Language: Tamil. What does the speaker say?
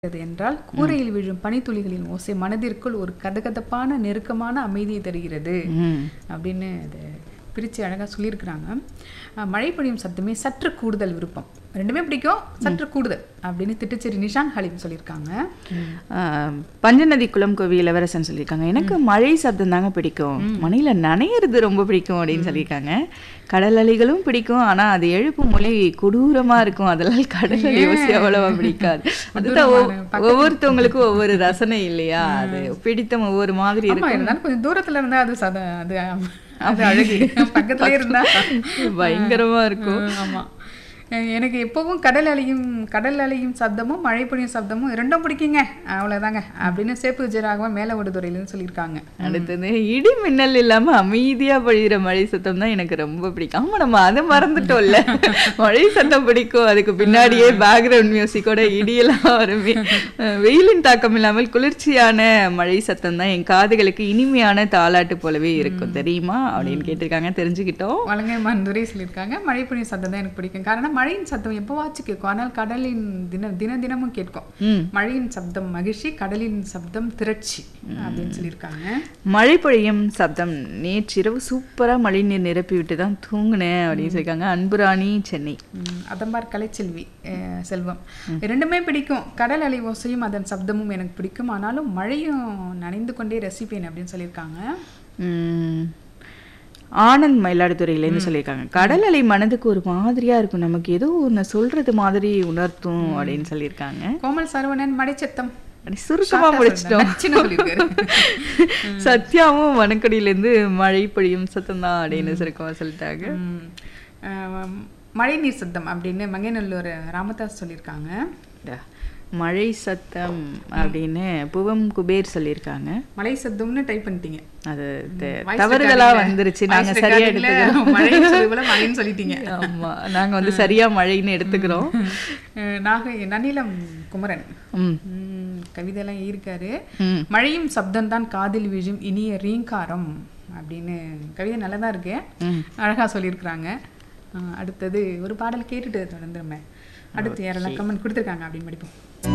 இருக்கிறது என்றால் கூரையில் விழும் பனித்துளிகளின் ஓசை மனதிற்குள் ஒரு கதகதப்பான நெருக்கமான அமைதியை தருகிறது ம். அப்படின்னு இது பிரித்து அழகாக சொல்லியிருக்கிறாங்க அஹ், மழை பொழியும் சத்தமே சற்று கூடுதல் விருப்பம் ரெண்டுமே பிடிக்கும் சற்று கூடுதல் அப்படின்னு திட்டுச்சேரி நிஷான் ஹலீம் சொல்லியிருக்காங்க ஆஹ், பஞ்சநதி குளம் கோவி இளவரசன் சொல்லியிருக்காங்க எனக்கு மழை சப்தம் தாங்க பிடிக்கும் மணியில நனையிறது ரொம்ப பிடிக்கும் அப்படின்னு சொல்லியிருக்காங்க கடல் அலைகளும் பிடிக்கும் ஆனா அது எழுப்பும் மொழி கொடூரமா இருக்கும் அதெல்லாம் கடல் அலை யோசி அவ்வளவா பிடிக்காது அதுதான் ஒவ்- ஒவ்வொருத்தவங்களுக்கும் ஒவ்வொரு ரசனை இல்லையா அது பிடித்தம் ஒவ்வொரு மாதிரி ஆமா இருக்கும் இருந்தாலும் கொஞ்சம் தூரத்துல இருந்தா அது சத அது அது அழகு பக்கத்துல இருந்தா பயங்கரமா இருக்கும் அஹ், ஆமா அஹ், எனக்கு எப்பவும் கடல் அலையும் கடல் அலையும் சப்தமும் மழை பொழியும் சப்தமும் ரெண்டும் பிடிக்குங்க அவ்வளவுதாங்க அப்படின்னு சேப்பு விஜயராகவன் மேல விடுதுறையிலன்னு சொல்லியிருக்காங்க அடுத்தது இடி மின்னல் இல்லாம அமைதியா பொழியிற மழை சத்தம் தான் எனக்கு ரொம்ப பிடிக்கும் ஆமா நம்ம அதை மறந்துட்டோம்ல மழை சத்தம் பிடிக்கும் அதுக்கு பின்னாடியே பேக்ரவுண்ட் மியூசிக்கோட இடியெல்லாம் வருமே அஹ் வெயிலின் தாக்கம் இல்லாமல் குளிர்ச்சியான மழை சத்தம் தான் என் காதுகளுக்கு இனிமையான தாலாட்டு போலவே இருக்கும் தெரியுமா அப்படின்னு கேட்டிருக்காங்க தெரிஞ்சுக்கிட்டோம் வலங்கைமான் துரை சொல்லியிருக்காங்க மழை பொழியும் சத்தம் தான் எனக்கு பிடிக்கும் காரணம் மழையின் சத்தம் எப்போவாச்சும் கேட்கும் ஆனால் கடலின் தின தின தினமும் கேட்கும் ம் மழையின் சப்தம் மகிழ்ச்சி கடலின் சப்தம் திரட்சி அப்படின்னு சொல்லியிருக்காங்க மழை பொழியும் சப்தம் நேற்றிரவு சூப்பரா மழை நீர் நிரப்பி விட்டு தான் தூங்குனேன் அப்படின்னு சொல்லியிருக்காங்க அன்புராணி சென்னை ம், அதம்பார் கலைச்செல்வி அஹ், செல்வம் ரெண்டுமே பிடிக்கும் கடல் அலை ஓசையும் அதன் சப்தமும் எனக்கு பிடிக்கும் ஆனாலும் மழையும் நனைந்து கொண்டே ரசிப்பேன் அப்படின்னு சொல்லியிருக்காங்க உம், ஆனந்த் மயிலாடுதுறையிலேருந்து சொல்லியிருக்காங்க கடல் அலை மனதுக்கு ஒரு மாதிரியா இருக்கும் நமக்கு ஏதோ ஒன்று சொல்றது மாதிரி உணர்த்தும் அப்படின்னு சொல்லியிருக்காங்க கோமல் சரவணன் மடைச்சத்தம் அப்படி சுருக்கமா முடிச்சிட்டோம் நச்சுன்னு சொல்லியிருக்காரு. சத்யாவும் வனக்கடியிலேருந்து மழை பொழியும் சத்தம் தான் அப்படின்னு சுருக்கமா சொல்லிட்டாங்க ம், அஹ், மழைநீர் சத்தம் அப்படின்னு மங்கைநல்லூர் ராமதாஸ் சொல்லியிருக்காங்க டா. மழை சத்தம் அப்படின்னு புவம் குபேர் சொல்லியிருக்காங்க மழை சத்தம்னு டைப் பண்ணிட்டீங்க அது தெ- Voice தவறுதலா recording ல- வந்துருச்சு voice நாங்க சரியா recording ல எடுத்துக்கிறோம் மழைன்னு சொல்லி போல மழைன்னு சொல்லிட்டீங்க ஆமா நாங்க வந்து சரியா மழைன்னு எடுத்துக்கிறோம் அஹ், நாகை நனிலம் குமரன் ம் ம், கவிதையெல்லாம் இருக்காரு ம் மழையும் சப்தம் தான் காதில் விழும் இனிய ரீங்காரம் அப்படின்னு கவிதை நல்லா தான் இருக்கு ம். அழகா சொல்லியிருக்கிறாங்க அஹ், அடுத்தது ஒரு பாடல் கேட்டுட்டு தொடர்ந்துருமே அடுத்து யாரெல்லாம் கமெண்ட் கொடுத்துருக்காங்க அப்படின்னு படிப்போம்